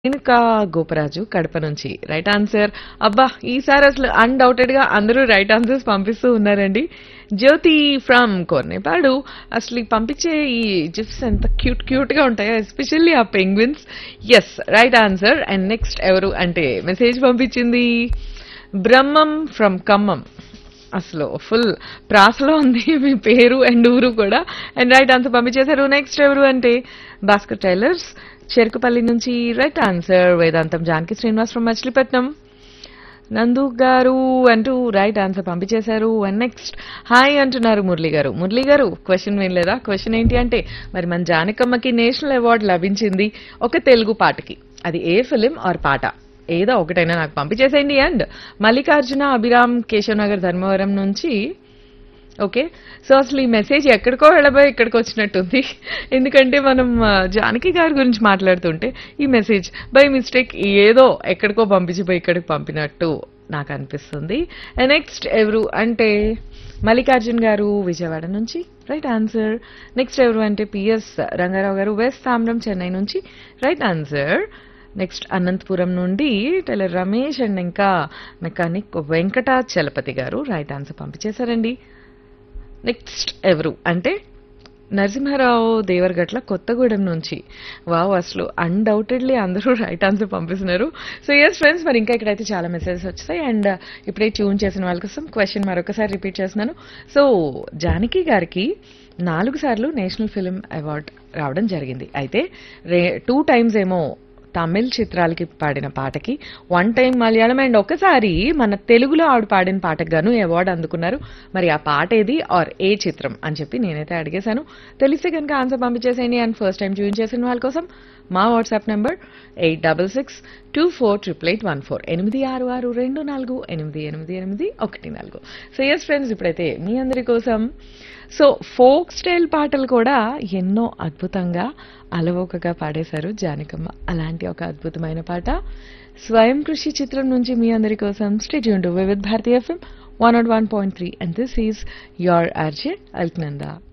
రేణుకా గోపరాజు కడప నుంచి right answer అబ్బా ఈసారి అసలు అన్డౌటెడ్ గా అందరూ రైట్ ఆన్సర్స్ పంపిస్తూ ఉన్నారండి జ్యోతి ఫ్రమ్ కోర్నేపాడు అసలు ఈ పంపించే ఈ జిప్స్ ఎంత క్యూట్ క్యూట్ గా ఉంటాయో ఎస్పెషల్లీ ఆ penguins yes right answer and next ఎవరు అంటే మెసేజ్ పంపించింది బ్రహ్మం ఫ్రమ్ ఖమ్మం అసలు ఫుల్ ప్రాసలో ఉంది మీ పేరు అండ్ ఊరు కూడా అండ్ రైట్ ఆన్సర్ పంపించేశారు నెక్స్ట్ ఎవరు అంటే భాస్కర్ టైలర్స్ చెరుకుపల్లి నుంచి రైట్ ఆన్సర్ వేదాంతం జానకి శ్రీనివాస్ ఫ్రమ్ మచిలీపట్నం నందు గారు అంటూ రైట్ ఆన్సర్ పంపించేశారు అండ్ నెక్స్ట్ హాయ్ అంటున్నారు మురళి గారు మురళి గారు క్వశ్చన్ వినలేదా క్వశ్చన్ ఏంటి అంటే మరి మన జానకమ్మకి నేషనల్ అవార్డు లభించింది ఒక తెలుగు పాటకి అది ఏ ఫిలిం ఆర్ పాట ఏదో ఒకటైనా నాకు పంపించేసేయండి అండ్ మల్లికార్జున అభిరామ్ కేశవ్ నగర్ ధర్మవరం నుంచి ఓకే సో అసలు ఈ మెసేజ్ ఎక్కడికో వెళ్ళబోయి ఇక్కడికి వచ్చినట్టుంది ఎందుకంటే మనం ఆ, జానకి గారి గురించి మాట్లాడుతుంటే ఈ మెసేజ్ బై మిస్టేక్ ఏదో ఎక్కడికో పంపించిపోయి ఇక్కడికి పంపినట్టు నాకు అనిపిస్తుంది నెక్స్ట్ ఎవరు అంటే మల్లికార్జున్ గారు విజయవాడ నుంచి రైట్ ఆన్సర్ నెక్స్ట్ ఎవరు అంటే పిఎస్ రంగారావు గారు వెస్ట్ తామ్రం చెన్నై నుంచి రైట్ ఆన్సర్ నెక్స్ట్ అనంతపురం నుండి టైలర్ రమేష్ అండ్ ఇంకా మెకానిక్ వెంకటాచలపతి గారు రైట్ ఆన్సర్ పంపించేశారండి నెక్స్ట్ ఎవరు అంటే నరసింహారావు దేవరగట్ల కొత్తగూడెం నుంచి వావ్ అసలు అన్డౌటెడ్లీ అందరూ రైట్ ఆన్సర్ పంపిస్తున్నారు సో ఎస్ ఫ్రెండ్స్ మరి ఇంకా ఇక్కడైతే చాలా మెసేజెస్ వచ్చాయి అండ్ ఇప్పుడే ట్యూన్ చేసిన వాళ్ళ కోసం క్వశ్చన్ మరొకసారి రిపీట్ చేస్తున్నాను సో జానకి గారికి నాలుగు సార్లు నేషనల్ ఫిల్మ్ అవార్డ్ రావడం జరిగింది అయితే రే టూ టైమ్స్ ఏమో తమిళ్ చిత్రాలకి పాడిన పాటకి వన్ టైం మలయాళం అండ్ ఒకసారి మన తెలుగులో ఆవిడ పాడిన పాటకు గాను అవార్డు అందుకున్నారు మరి ఆ పాట ఏది ఆర్ ఏ చిత్రం అని చెప్పి నేనైతే అడిగేశాను తెలిస్తే కనుక ఆన్సర్ పంపించేసేయండి అండ్ ఫస్ట్ టైం చూన్ చేసిన వాళ్ళ కోసం మా WhatsApp number eight double six two four triple eight one four ఎనిమిది ఆరు ఆరు రెండు నాలుగు ఎనిమిది ఎనిమిది ఎనిమిది ఒకటి నాలుగు సో ఎస్ ఫ్రెండ్స్ ఇప్పుడైతే మీ అందరి కోసం సో ఫోక్ స్టైల్ పాటలు కూడా ఎన్నో అద్భుతంగా అలవోకగా పాడేశారు జానకమ్మ అలాంటి ఒక అద్భుతమైన పాట స్వయం కృషి చిత్రం నుంచి మీ అందరి కోసం stay tune to Vividh Bharatiya FM one nought one point three and this is your RJ Alaknanda